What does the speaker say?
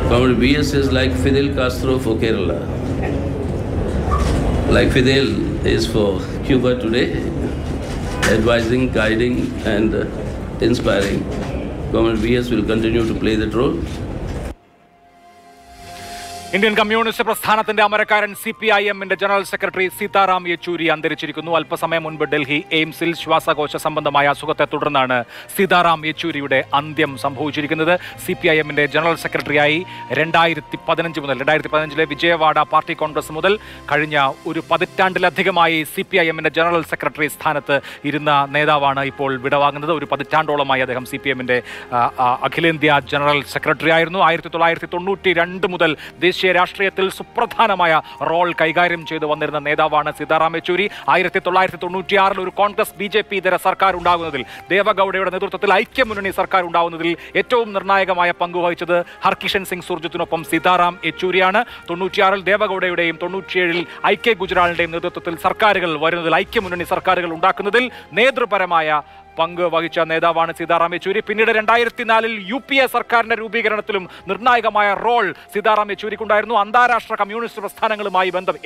Comrade BS is like Fidel Castro for Kerala. Like Fidel is for Cuba today, advising, guiding, and uh, inspiring. Comrade BS will continue to play that role. Indian communist പ്രസ്ഥാനത്തിന്റെ അമരക്കാരൻ C P I എമ്മിന്റെ general secretary Sitaram Yechury അന്തരിച്ചിരിക്കുന്നു അല്പസമയം മുൻപ് ഡൽഹി എയിംസിൽ ശ്വാസകോശ സംബന്ധമായ അസുഖത്തെ തുടർന്നാണ് സീതാറാം യെച്ചൂരിയുടെ അന്ത്യം സംഭവിച്ചിരിക്കുന്നത് സി പി ഐ എമ്മിന്റെ ജനറൽ സെക്രട്ടറിയായി രണ്ടായിരത്തി പതിനഞ്ച് മുതൽ രണ്ടായിരത്തി പതിനഞ്ചിലെ വിജയവാഡ പാർട്ടി കോൺഗ്രസ് മുതൽ കഴിഞ്ഞ ഒരു പതിറ്റാണ്ടിലധികമായി സി പി ഐ എമ്മിന്റെ ജനറൽ സെക്രട്ടറി സ്ഥാനത്ത് ഇരുന്ന നേതാവാണ് ഇപ്പോൾ വിടവാങ്ങുന്നത് ഒരു പതിറ്റാണ്ടോളമായി അദ്ദേഹം സി പി എമ്മിന്റെ അഖിലേന്ത്യാ ജനറൽ സെക്രട്ടറി ആയിരുന്നു ആയിരത്തി തൊള്ളായിരത്തി തൊണ്ണൂറ്റി രണ്ട് മുതൽ ദേശീയ രാഷ്ട്രീയത്തിൽ സുപ്രധാനമായ റോൾ കൈകാര്യം ചെയ്തു വന്നിരുന്ന നേതാവാണ് സീതാറാം യെച്ചൂരി ആയിരത്തി തൊള്ളായിരത്തി തൊണ്ണൂറ്റിയാറിൽ ഒരു കോൺഗ്രസ് ബി ജെ പി ഇതര സർക്കാർ ഉണ്ടാകുന്നതിൽ ദേവഗൌഡയുടെ നേതൃത്വത്തിൽ ഐക്യമുന്നണി സർക്കാർ ഉണ്ടാകുന്നതിൽ ഏറ്റവും നിർണായകമായ പങ്ക് വഹിച്ചത് ഹർകിഷൻ സിംഗ് സുർജിത്തിനൊപ്പം സീതാറാം യെച്ചൂരിയാണ് തൊണ്ണൂറ്റിയാറിൽ ദേവഗൌഡയുടെയും തൊണ്ണൂറ്റിയേഴിൽ ഐ കെ ഗുജറാളിന്റെയും നേതൃത്വത്തിൽ സർക്കാരുകൾ വരുന്നതിൽ ഐക്യമുന്നണി സർക്കാരുകൾ ഉണ്ടാക്കുന്നതിൽ നേതൃപരമായ പങ്ക് വഹിച്ച നേതാവാണ് സീതാറാം യെച്ചൂരി പിന്നീട് രണ്ടായിരത്തി നാലിൽ യു പി എ സർക്കാരിന്റെ രൂപീകരണത്തിലും നിർണായകമായ റോൾ സീതാറാം യെച്ചൂരിക്കുണ്ടായിരുന്നു അന്താരാഷ്ട്ര കമ്മ്യൂണിസ്റ്റ് പ്രസ്ഥാനങ്ങളുമായി ബന്ധം